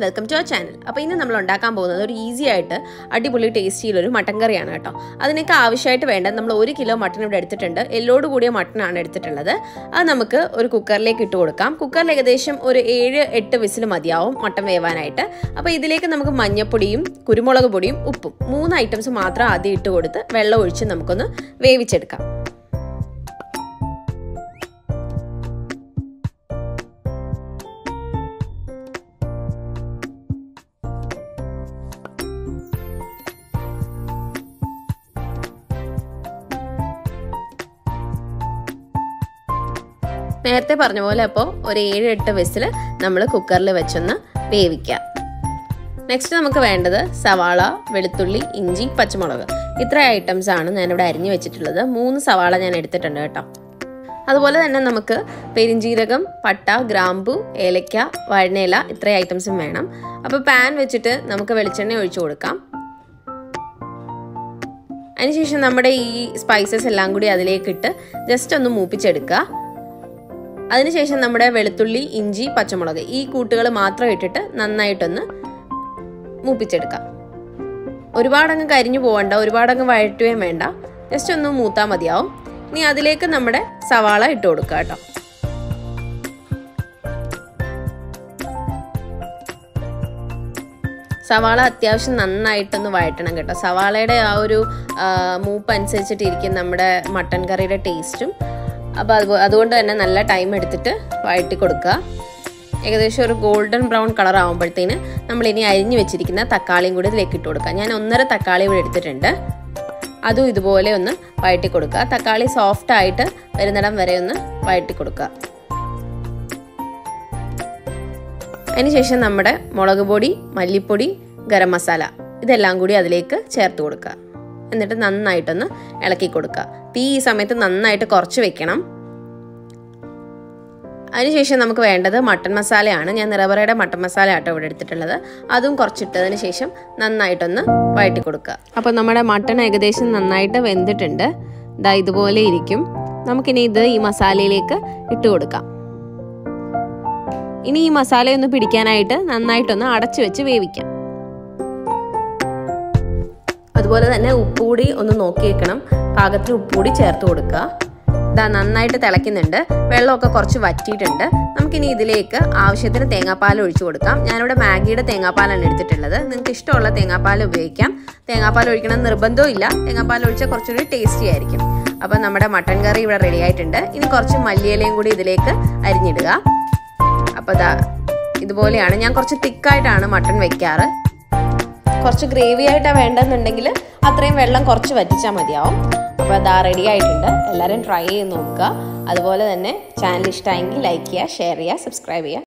welcome to our channel അപ്പോൾ ഇന്ന് നമ്മൾ ഉണ്ടാക്കാൻ പോകുന്നത് ഒരു ഈസി ആയിട്ട് അടിപൊളി ടേസ്റ്റിയിലൊരു മട്ടൻ കറിയാണ് കേട്ടോ അതിനൊക്കെ ആവശ്യമായിട്ട് വേണ്ടത് നമ്മൾ ഒരു കിലോ മട്ടൺ ഇവിടെ എടുത്തിട്ടുണ്ട് എല്ലോട് കൂടിയ മട്ടനാണ് എടുത്തിട്ടുള്ളത് അത് നമുക്ക് ഒരു കുക്കറിലേക്ക് ഇട്ട് കൊടുക്കാം കുക്കറിൽ ഏകദേശം ഒരു ഏഴ് എട്ട് വിസിൽ മതിയാവും മട്ടൻ വേവാനായിട്ട് അപ്പോൾ ഇതിലേക്ക് നമുക്ക് മഞ്ഞപ്പൊടിയും കുരുമുളക് പൊടിയും ഉപ്പും മൂന്ന് ഐറ്റംസ് മാത്രം ആദ്യം ഇട്ട് കൊടുത്ത് വെള്ളം ഒഴിച്ച് നമുക്കൊന്ന് വേവിച്ചെടുക്കാം നേരത്തെ പറഞ്ഞ പോലെ അപ്പോൾ ഒരു ഏഴ് എട്ട് വിസിൽ നമ്മൾ കുക്കറിൽ വെച്ചൊന്ന് വേവിക്കാം നെക്സ്റ്റ് നമുക്ക് വേണ്ടത് സവാള വെളുത്തുള്ളി ഇഞ്ചി പച്ചമുളക് ഇത്ര ഐറ്റംസ് ആണ് ഞാനിവിടെ അരിഞ്ഞു വെച്ചിട്ടുള്ളത് മൂന്ന് സവാള ഞാൻ എടുത്തിട്ടുണ്ട് കേട്ടോ അതുപോലെ തന്നെ നമുക്ക് പെരിഞ്ചീരകം പട്ട ഗ്രാമ്പു ഏലക്ക വഴനയില ഇത്ര ഐറ്റംസും വേണം അപ്പോൾ പാൻ വെച്ചിട്ട് നമുക്ക് വെളിച്ചെണ്ണ ഒഴിച്ചു കൊടുക്കാം അതിനുശേഷം നമ്മുടെ ഈ സ്പൈസസ് എല്ലാം കൂടി അതിലേക്കിട്ട് ജസ്റ്റ് ഒന്ന് മൂപ്പിച്ചെടുക്കുക അതിനുശേഷം നമ്മുടെ വെളുത്തുള്ളി ഇഞ്ചി പച്ചമുളക് ഈ കൂട്ടുകൾ മാത്രം ഇട്ടിട്ട് നന്നായിട്ടൊന്ന് മൂപ്പിച്ചെടുക്കാം ഒരുപാടങ്ങ് കരിഞ്ഞു പോകണ്ട ഒരുപാടങ്ങ് വഴറ്റുകയും വേണ്ട ജസ്റ്റ് ഒന്ന് മൂത്താൽ മതിയാവും ഇനി അതിലേക്ക് നമ്മുടെ സവാള ഇട്ട് കൊടുക്കുക കേട്ടോ സവാള അത്യാവശ്യം നന്നായിട്ടൊന്ന് വഴറ്റണം കേട്ടോ സവാളയുടെ ആ ഒരു മൂപ്പ് അനുസരിച്ചിട്ടിരിക്കും നമ്മുടെ മട്ടൻ കറിയുടെ ടേസ്റ്റും അപ്പോൾ അത് അതുകൊണ്ട് തന്നെ നല്ല ടൈം എടുത്തിട്ട് വഴറ്റി കൊടുക്കുക ഏകദേശം ഒരു ഗോൾഡൻ ബ്രൗൺ കളർ ആകുമ്പോഴത്തേന് നമ്മൾ ഇനി അരിഞ്ഞു വെച്ചിരിക്കുന്ന തക്കാളിയും കൂടി ഇതിലേക്ക് ഇട്ട് കൊടുക്കുക ഞാൻ ഒന്നര തക്കാളി ഇവിടെ എടുത്തിട്ടുണ്ട് അതും ഇതുപോലെ ഒന്ന് വഴറ്റി കൊടുക്കുക തക്കാളി സോഫ്റ്റ് ആയിട്ട് വരുന്നിടം വരെ ഒന്ന് വഴറ്റി കൊടുക്കുക അതിനുശേഷം നമ്മുടെ മുളക് പൊടി മല്ലിപ്പൊടി ഗരം മസാല ഇതെല്ലാം കൂടി അതിലേക്ക് ചേർത്ത് കൊടുക്കുക എന്നിട്ട് നന്നായിട്ടൊന്ന് ഇളക്കി കൊടുക്കുക തീ ഈ സമയത്ത് നന്നായിട്ട് കുറച്ച് വെക്കണം അതിനുശേഷം നമുക്ക് വേണ്ടത് മട്ടൻ മസാലയാണ് ഞാൻ നിറവറയുടെ മട്ടൻ മസാല ആട്ടോ ഇവിടെ എടുത്തിട്ടുള്ളത് അതും കുറച്ചിട്ടതിന് ശേഷം നന്നായിട്ടൊന്ന് വഴറ്റി കൊടുക്കുക അപ്പോൾ നമ്മുടെ മട്ടൺ ഏകദേശം നന്നായിട്ട് വെന്തിട്ടുണ്ട് ഇതാ ഇതുപോലെ ഇരിക്കും നമുക്കിനി ഇത് ഈ മസാലയിലേക്ക് ഇട്ട് കൊടുക്കാം ഇനി ഈ മസാലയൊന്ന് പിടിക്കാനായിട്ട് നന്നായിട്ടൊന്ന് അടച്ചു വെച്ച് വേവിക്കാം അതുപോലെ തന്നെ ഉപ്പുകൂടി ഒന്ന് നോക്കി വെക്കണം പാകത്തിന് ഉപ്പുകൂടി ചേർത്ത് കൊടുക്കുക ഇതാ നന്നായിട്ട് തിളയ്ക്കുന്നുണ്ട് വെള്ളമൊക്കെ കുറച്ച് വറ്റിയിട്ടുണ്ട് നമുക്കിനി ഇതിലേക്ക് ആവശ്യത്തിന് തേങ്ങാപ്പാൽ ഒഴിച്ചു കൊടുക്കാം ഞാനിവിടെ മാഗിയുടെ തേങ്ങാപ്പാലാണ് എടുത്തിട്ടുള്ളത് നിങ്ങൾക്ക് ഇഷ്ടമുള്ള തേങ്ങാപ്പാൽ ഉപയോഗിക്കാം തേങ്ങാപ്പാൽ ഒഴിക്കണം നിർബന്ധവും ഇല്ല തേങ്ങാപ്പാൽ ഒഴിച്ചാൽ കുറച്ചുകൂടി ടേസ്റ്റി ആയിരിക്കും അപ്പം നമ്മുടെ മട്ടൻ കറി ഇവിടെ റെഡി ആയിട്ടുണ്ട് ഇനി കുറച്ച് മല്ലിയിലയും കൂടി ഇതിലേക്ക് അരിഞ്ഞിടുക അപ്പോൾ ഇതാ ഇതുപോലെയാണ് ഞാൻ കുറച്ച് തിക്കായിട്ടാണ് മട്ടൺ വെക്കാറ് കുറച്ച് ഗ്രേവി ആയിട്ടാണ് വേണ്ടെന്നുണ്ടെങ്കിൽ അത്രയും വെള്ളം കുറച്ച് വറ്റിച്ചാൽ മതിയാവും അപ്പോൾ അതാ റെഡി ആയിട്ടുണ്ട് എല്ലാവരും ട്രൈ ചെയ്ത് നോക്കുക അതുപോലെ തന്നെ ചാനൽ ഇഷ്ടമായെങ്കിൽ ലൈക്ക് ചെയ്യുക ഷെയർ ചെയ്യുക സബ്സ്ക്രൈബ് ചെയ്യുക